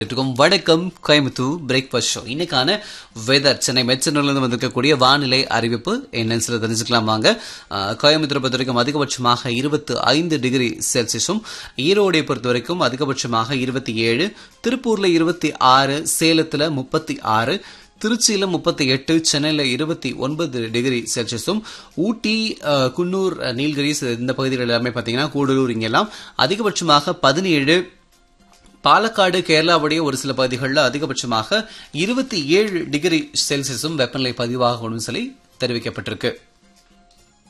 இருக்கும் வணக்கம் Coimbatore breakfast show இன்னைக்கான வெதர் சென்னை மெச்சனிலிருந்து வந்திருக்கக்கூடிய வானிலை அறிவிப்பு என்னன்னு சொல்லி தெரிஞ்சுக்கலாம் வாங்க அஹ், கோயம்புத்தூரை பொறுத்த வரைக்கும் அதிகபட்சமாக இருபத்தி ஐந்து டிகிரி செல்சியஸும் ஈரோடை பொறுத்த வரைக்கும் அதிகபட்சமாக இருபத்தி ஏழு திருப்பூர்ல இருபத்தி ஆறு சேலத்துல முப்பத்தி ஆறு திருச்சியில முப்பத்தி எட்டு சென்னையில இருபத்தி ஒன்பது டிகிரி செல்சியஸும் ஊட்டி அஹ், குன்னூர் அஹ், நீல்கிரிஸ் இந்த பகுதிகள் எல்லாமே பார்த்தீங்கன்னா கூடலூர் இங்கெல்லாம் அதிகபட்சமாக பதினேழு பாலக்காடு கேரளாவுடைய ஒரு சில பகுதிகளில் அதிகபட்சமாக இருபத்தி ஏழு டிகிரி செல்சியஸும் வெப்பநிலை பதிவாகணும்னு சொல்லி தெரிவிக்கப்பட்டிருக்கு